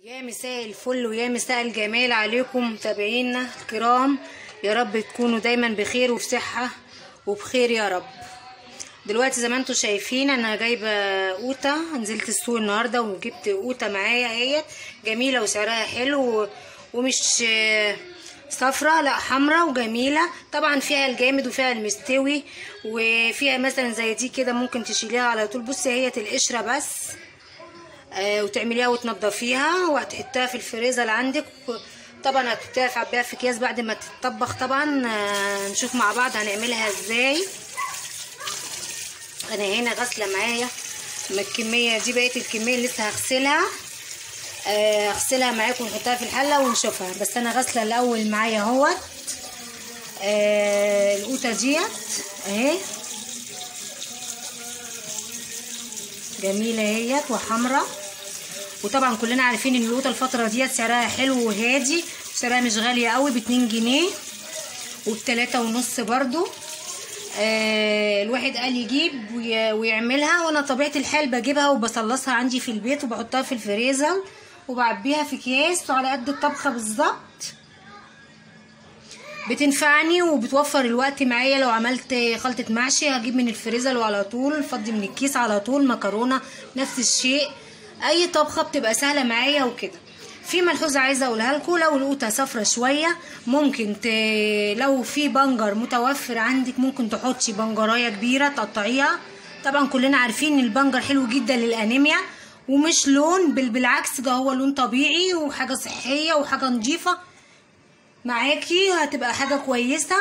يا مساء الفل ويا مساء الجمال عليكم متابعينا الكرام يا رب تكونوا دايما بخير وفي صحة وبخير يا رب دلوقتي زي ما انتوا شايفين انا جايبه قوطه نزلت السوق النهارده وجبت قوطه معايا اهيت جميله وسعرها حلو ومش صفرة لا حمرا وجميلة طبعا فيها الجامد وفيها المستوي وفيها مثلا زي دي كده ممكن تشيليها على طول بصي هي القشرة بس آه وتعمليها وتنضفيها وهتحطيها في الفريزر اللي عندك طبعا هتحطيها في عباها في اكياس بعد ما تتطبخ طبعا آه نشوف مع بعض هنعملها ازاي انا هنا غاسله معايا من الكميه دي بقيه الكميه اللي لسه هغسلها آه اغسلها معاكم ونحطها في الحله ونشوفها بس انا غاسله الاول معايا اهوت آه القوطه ديت اهي جميله اهيت وحمرا وطبعا كلنا عارفين ان القوطه الفتره ديت سعرها حلو وهادي سعرها مش غاليه قوي باتنين جنيه وبتلاتة ونص برضو آه الواحد قال يجيب ويعملها وانا طبيعه الحال بجيبها وبصلصها عندي في البيت وبحطها في الفريزر وبعبيها في اكياس وعلى قد الطبخه بالظبط بتنفعني وبتوفر الوقت معايا لو عملت خلطه محشي هجيب من الفريزر وعلى طول فضي من الكيس على طول مكرونه نفس الشيء اي طبخه بتبقى سهله معايا وكده في ملحوظه عايزه اقولها لكم لو القوطه صفرة شويه ممكن ت... لو في بنجر متوفر عندك ممكن تحطي بنجرايه كبيره تقطعيها طبعا كلنا عارفين ان البنجر حلو جدا للانيميا ومش لون بل بالعكس ده هو لون طبيعي وحاجه صحيه وحاجه نظيفه معاكي هتبقى حاجه كويسه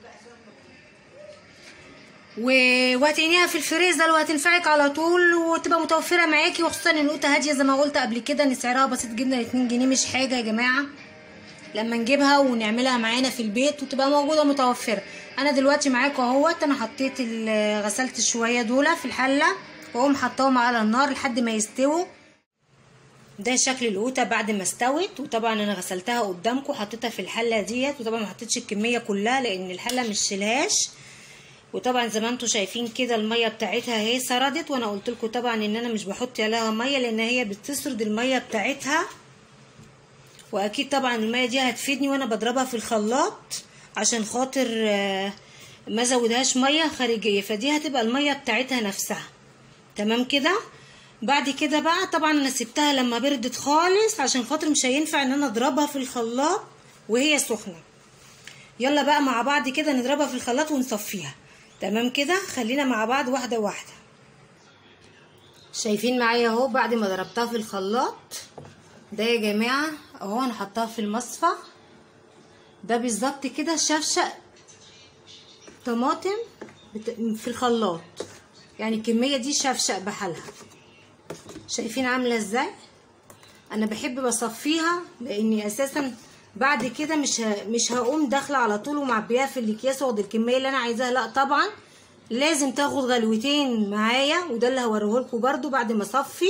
وهتعينيها في الفريزر وهتنفعك على طول وتبقى متوفره معاكي وخصوصا ان القوطه هاديه زي ما قلت قبل كده ان سعرها بسيط جدا 2 جنيه مش حاجه يا جماعه لما نجيبها ونعملها معانا في البيت وتبقى موجوده متوفره انا دلوقتي معاكم اهوت انا حطيت غسلت شويه دول في الحله واقوم حطاهم على النار لحد ما يستووا ده شكل القوطه بعد ما استوت وطبعا انا غسلتها قدامكم حطيتها في الحله ديت وطبعا ما حطيتش الكميه كلها لان الحله مش شيلهاش وطبعا زي ما انتم شايفين كده الميه بتاعتها اهي سردت وانا قلت لكم طبعا ان انا مش بحط عليها ميه لان هي بتسرد الميه بتاعتها واكيد طبعا الميه دي هتفيدني وانا بضربها في الخلاط عشان خاطر ما زودهاش ميه خارجيه فدي هتبقى الميه بتاعتها نفسها تمام كده بعد كده بقى طبعا انا سبتها لما بردت خالص عشان خاطر مش هينفع ان انا اضربها في الخلاط وهي سخنه يلا بقى مع بعض كده نضربها في الخلاط ونصفيها تمام كده خلينا مع بعض واحده واحده شايفين معايا اهو بعد ما ضربتها في الخلاط ده يا جماعه اهو انا حطاها في المصفى ده بالظبط كده شفشق طماطم في الخلاط يعني الكميه دي شفشق بحالها شايفين عامله ازاي انا بحب بصفيها لاني اساسا بعد كده مش ه... مش هقوم داخله على طول ومعبيها في الاكياس واخد الكميه اللي انا عايزاها لا طبعا لازم تاخد غلوتين معايا وده اللي هوريهولكوا برده بعد ما اصفي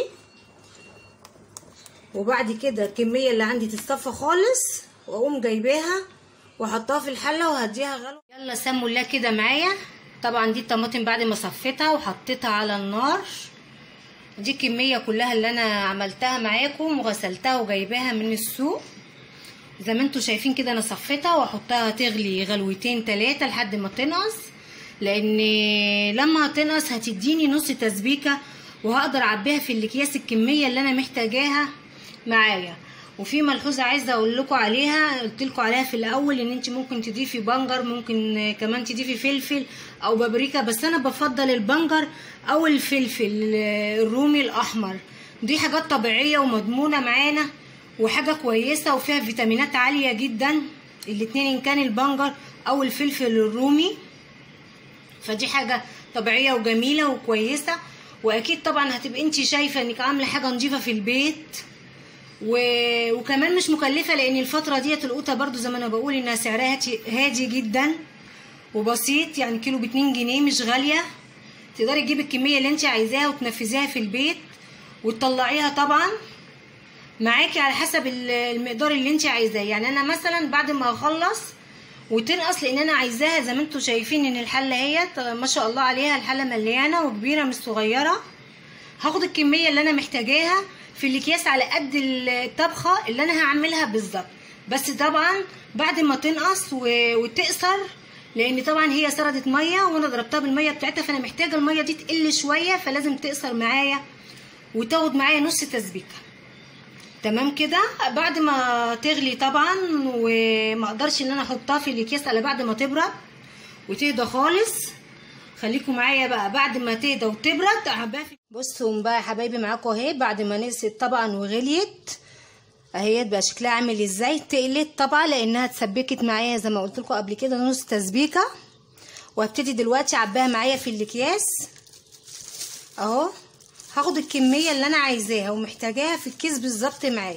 وبعد كده الكميه اللي عندي تتصفى خالص واقوم جايباها واحطها في الحله وهديها غلو يلا سموا الله كده معايا طبعا دي الطماطم بعد ما صفيتها وحطيتها على النار دي الكميه كلها اللي انا عملتها معاكم وغسلتها وجايباها من السوق زي ما انتوا شايفين كده انا صفيتها واحطها تغلي غلوتين تلاتة لحد ما تنقص لان لما هتنقص هتديني نص تسبيكه وهقدر اعبيها في الاكياس الكميه اللي انا محتاجاها معايا وفي ملحوظه عايزه اقول لكم عليها قلت لكم عليها في الاول ان انت ممكن تضيفي بنجر ممكن كمان تضيفي فلفل او بابريكا بس انا بفضل البنجر او الفلفل الرومي الاحمر دي حاجات طبيعيه ومضمونه معانا وحاجة كويسة وفيها فيتامينات عالية جدا الاتنين ان كان البنجر او الفلفل الرومي فدي حاجة طبيعية وجميلة وكويسة واكيد طبعا هتبقى انت شايفة انك عاملة حاجة نظيفة في البيت و... وكمان مش مكلفة لان الفترة ديت القوطة برضو زي ما انا بقول انها سعرها هادي جدا وبسيط يعني كيلو باتنين جنيه مش غالية تقدري تجيبي الكمية اللي انت عايزاها وتنفذيها في البيت وتطلعيها طبعا معاكي على حسب المقدار اللي انت عايزاه يعني انا مثلا بعد ما اخلص وتنقص لان انا عايزاها زي ما انتوا شايفين ان الحله اهيت ما شاء الله عليها الحله مليانه وكبيره مش صغيره هاخد الكميه اللي انا محتاجاها في الاكياس على قد الطبخه اللي انا هعملها بالظبط بس طبعا بعد ما تنقص و- وتقصر لان طبعا هي سردت ميه وانا ضربتها بالميه بتاعتها فانا محتاجه الميه دي تقل شويه فلازم تقصر معايا وتاخد معايا نص تسبيكه تمام كده بعد ما تغلي طبعا وما اقدرش ان انا احطها في الاكياس الا بعد ما تبرد وتهدى خالص خليكم معايا بقى بعد ما تهدى وتبرد هحبها في بصوا بقى يا حبايبي معاكم اهي بعد ما نقصت طبعا وغليت اهي بقى شكلها عامل ازاي تقلت طبعا لانها اتسبكت معايا زي ما قلت لكم قبل كده نص تسبيكه وهبتدي دلوقتي اعبيها معايا في الاكياس اهو هاخد الكميه اللي انا عايزاها ومحتاجاها في الكيس بالظبط معايا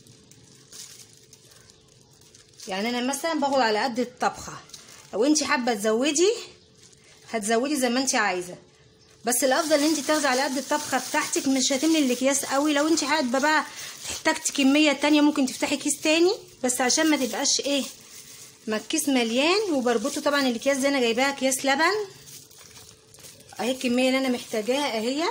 يعني انا مثلا باخد على قد الطبخه لو انت حابه تزودي هتزودي زي ما انت عايزه بس الافضل ان انت تاخدي على قد الطبخه بتاعتك مش هتملي الاكياس قوي لو انت حابه بقى احتجتي كميه تانية ممكن تفتحي كيس تاني بس عشان ما تبقاش ايه ما الكيس مليان وبربطه طبعا الاكياس دي انا جايباها اكياس لبن اهي الكميه اللي انا محتاجاها اهيت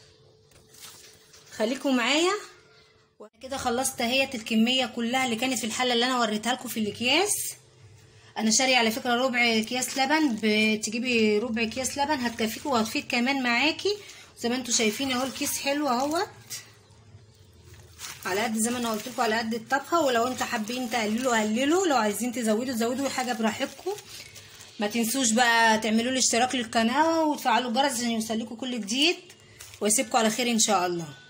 خليكم معايا وانا كده خلصت اهيت الكميه كلها اللي كانت في الحله اللي انا وريتها لكم في الاكياس انا شاريه على فكره ربع اكياس لبن بتجيبي ربع اكياس لبن هتكفيكي وهتفيد كمان معاكي زي ما انتم شايفين اهو الكيس حلو اهوت على قد زي ما انا قلت لكم على قد الطبخه ولو انتوا حابين تقللوا قللوا لو عايزين تزودوا زودوا حاجه براحتكم ما تنسوش بقى تعملوا لي اشتراك للقناه وتفعلوا الجرس عشان يوصلكوا كل جديد واسيبكم على خير ان شاء الله